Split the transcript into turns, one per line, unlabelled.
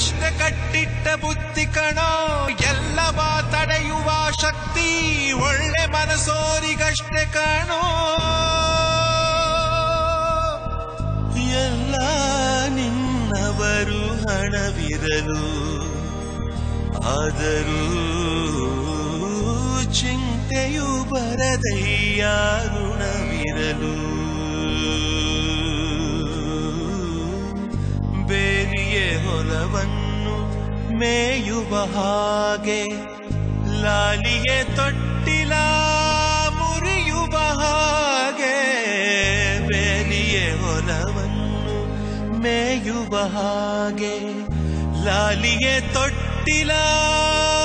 ಕಷ್ಟ ಕಟ್ಟಿಟ್ಟ ಬುದ್ಧಿ ಕಣೋ ಎಲ್ಲವ ತಡೆಯುವ ಶಕ್ತಿ ಒಳ್ಳೆ ಮನಸೋರಿಗಷ್ಟೇ ಕಾಣೋ
ಎಲ್ಲ ನಿನ್ನವರು ಹಣವಿರಲು ಆದರೂ ಚಿಂತೆಯು ಬರದಯ್ಯ ಋಣವಿರಲು ಬೇರಿಯೇ ಹೊಲವನ್ನು ಮೇಯುವ ಹಾಗೆ ಲಾಲಿಗೆ ತೊಟ್ಟಿಲ ಮುರಿಯುವ ಹಾಗೆ ಬೇಲಿಯೇ ಹೊಲವನ್ನು ಮೇಯುವ ಹಾಗೆ ಲಾಲಿಗೆ ತೊಟ್ಟಿಲ